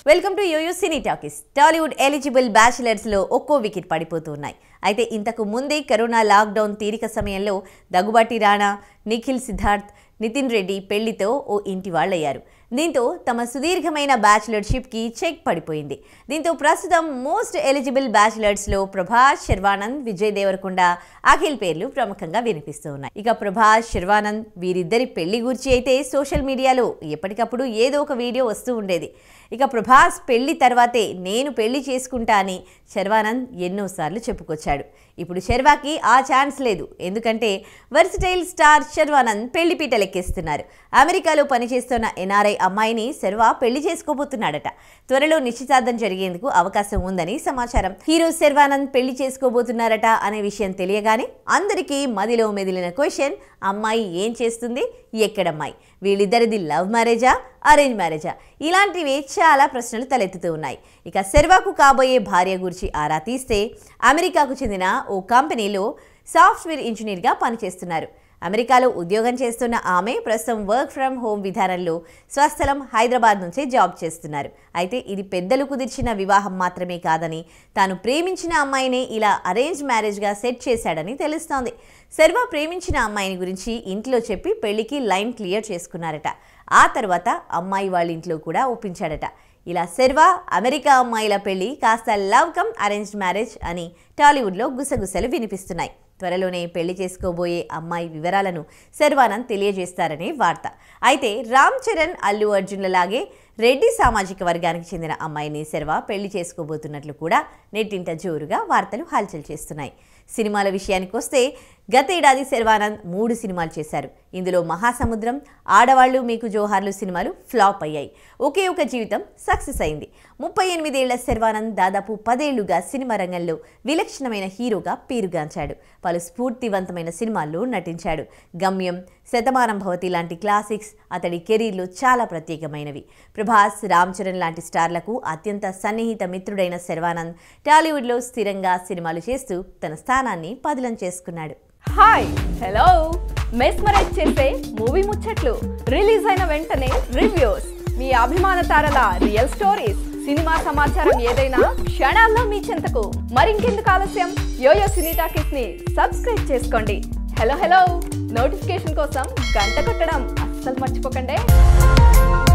welcome to YoYo Cine Talkies Tollywood eligible బ్యాచిలర్స్లో ఒక్కో wicket పడిపోతూ ఉన్నాయి అయితే ఇంతకు ముందే కరోనా లాక్డౌన్ తీరిక సమయంలో దగ్గుబాటి రాణా నిఖిల్ సిద్ధార్థ్ నితిన్ రెడ్డి పెళ్లితో ఓ ఇంటి వాళ్ళయ్యారు దీంతో తమ సుదీర్ఘమైన బ్యాచిలర్షిప్కి చెక్ పడిపోయింది దీంతో ప్రస్తుతం మోస్ట్ ఎలిజిబుల్ బ్యాచిలర్స్లో ప్రభాస్ శర్వానంద్ విజయ్ దేవరకొండ అఖిల్ పేర్లు ప్రముఖంగా వినిపిస్తూ ఉన్నాయి ఇక ప్రభాస్ శర్వానంద్ వీరిద్దరి పెళ్లి గురించి అయితే సోషల్ మీడియాలో ఎప్పటికప్పుడు ఏదో ఒక వీడియో వస్తూ ఉండేది ఇక ప్రభాస్ పెళ్లి తర్వాతే నేను పెళ్లి చేసుకుంటా అని శర్వానంద్ ఎన్నోసార్లు చెప్పుకొచ్చాడు ఇప్పుడు శర్వాకి ఆ ఛాన్స్ లేదు ఎందుకంటే వర్సిటైల్ స్టార్ శర్వానంద్ పెళ్లి పీటలెక్కిస్తున్నారు అమెరికాలో పనిచేస్తున్న ఎన్ఆర్ఐ అమ్మాయిని శర్వా పెళ్లి చేసుకోబోతున్నాడట త్వరలో నిశ్చితార్థం జరిగేందుకు అవకాశం ఉందని సమాచారం హీరో శర్వానంద్ పెళ్లి చేసుకోబోతున్నారట అనే విషయం తెలియగానే అందరికీ మదిలో మెదిలిన క్వశ్చన్ అమ్మాయి ఏం చేస్తుంది ఎక్కడమ్మాయి వీళ్ళిద్దరిది లవ్ మ్యారేజా అరేంజ్ మ్యారేజా ఇలాంటివి చాలా ప్రశ్నలు తలెత్తుతూ ఉన్నాయి ఇక శర్వాకు కాబోయే భార్య గురించి ఆరా తీస్తే అమెరికాకు చెందిన ఓ కంపెనీలో సాఫ్ట్వేర్ ఇంజనీర్గా పనిచేస్తున్నారు అమెరికాలో ఉద్యోగం చేస్తున్న ఆమె ప్రస్తుతం వర్క్ ఫ్రమ్ హోమ్ విధానంలో స్వస్థలం హైదరాబాద్ నుంచే జాబ్ చేస్తున్నారు అయితే ఇది పెద్దలు కుదిర్చిన వివాహం మాత్రమే కాదని తాను ప్రేమించిన అమ్మాయినే ఇలా అరేంజ్ మ్యారేజ్గా సెట్ చేశాడని తెలుస్తోంది శర్వ ప్రేమించిన అమ్మాయిని గురించి ఇంట్లో చెప్పి పెళ్లికి లైన్ క్లియర్ చేసుకున్నారట ఆ తర్వాత అమ్మాయి వాళ్ళ ఇంట్లో కూడా ఒప్పించాడట ఇలా శర్వ అమెరికా అమ్మాయిల పెళ్లి కాస్త లవ్ కమ్ అరేంజ్డ్ మ్యారేజ్ అని టాలీవుడ్లో గుసగుసలు వినిపిస్తున్నాయి త్వరలోనే పెళ్లి చేసుకోబోయే అమ్మాయి వివరాలను శర్వానంద్ తెలియజేస్తారనే వార్త అయితే రామ్ చరణ్ అల్లు అర్జున్లలాగే రెడ్డి సామాజిక వర్గానికి చెందిన అమ్మాయిని శర్వ పెళ్లి చేసుకోబోతున్నట్లు కూడా నెట్టింట జోరుగా వార్తలు హల్చల్ చేస్తున్నాయి సినిమాల విషయానికి వస్తే గత ఏడాది శర్వానంద్ మూడు సినిమాలు చేశారు ఇందులో మహాసముద్రం ఆడవాళ్లు మీకు జోహార్లు సినిమాలు ఫ్లాప్ అయ్యాయి ఒకే ఒక జీవితం సక్సెస్ అయింది ముప్పై ఎనిమిదేళ్ల శర్వానంద్ దాదాపు పదేళ్లుగా సినిమా రంగంలో విలక్షణమైన హీరోగా పేరుగాంచాడు పలు స్ఫూర్తివంతమైన సినిమాల్లో నటించాడు గమ్యం శతమానం భవతి లాంటి క్లాసిక్స్ అతడి కెరీర్లో చాలా ప్రత్యేకమైనవి ప్రభాస్ రామ్ చరణ్ లాంటి స్టార్లకు అత్యంత సన్నిహిత మిత్రుడైన శర్వానంద్ టాలీవుడ్లో స్థిరంగా సినిమాలు చేస్తూ తన స్థానాన్ని పదిలం చేసుకున్నాడు హాయ్ హలో మెస్మరైజ్ చేసే మూవీ ముచ్చట్లు రిలీజ్ అయిన వెంటనే రివ్యూస్ మీ అభిమాన తారల రియల్ స్టోరీస్ సినిమా సమాచారం ఏదైనా క్షణాల్లో మీ చెంతకు మరింకెందుకు ఆలస్యం యోయో సినీ టాకీస్ ని సబ్స్క్రైబ్ చేసుకోండి హలో హలో నోటిఫికేషన్ కోసం గంట కొట్టడం అస్సలు మర్చిపోకండి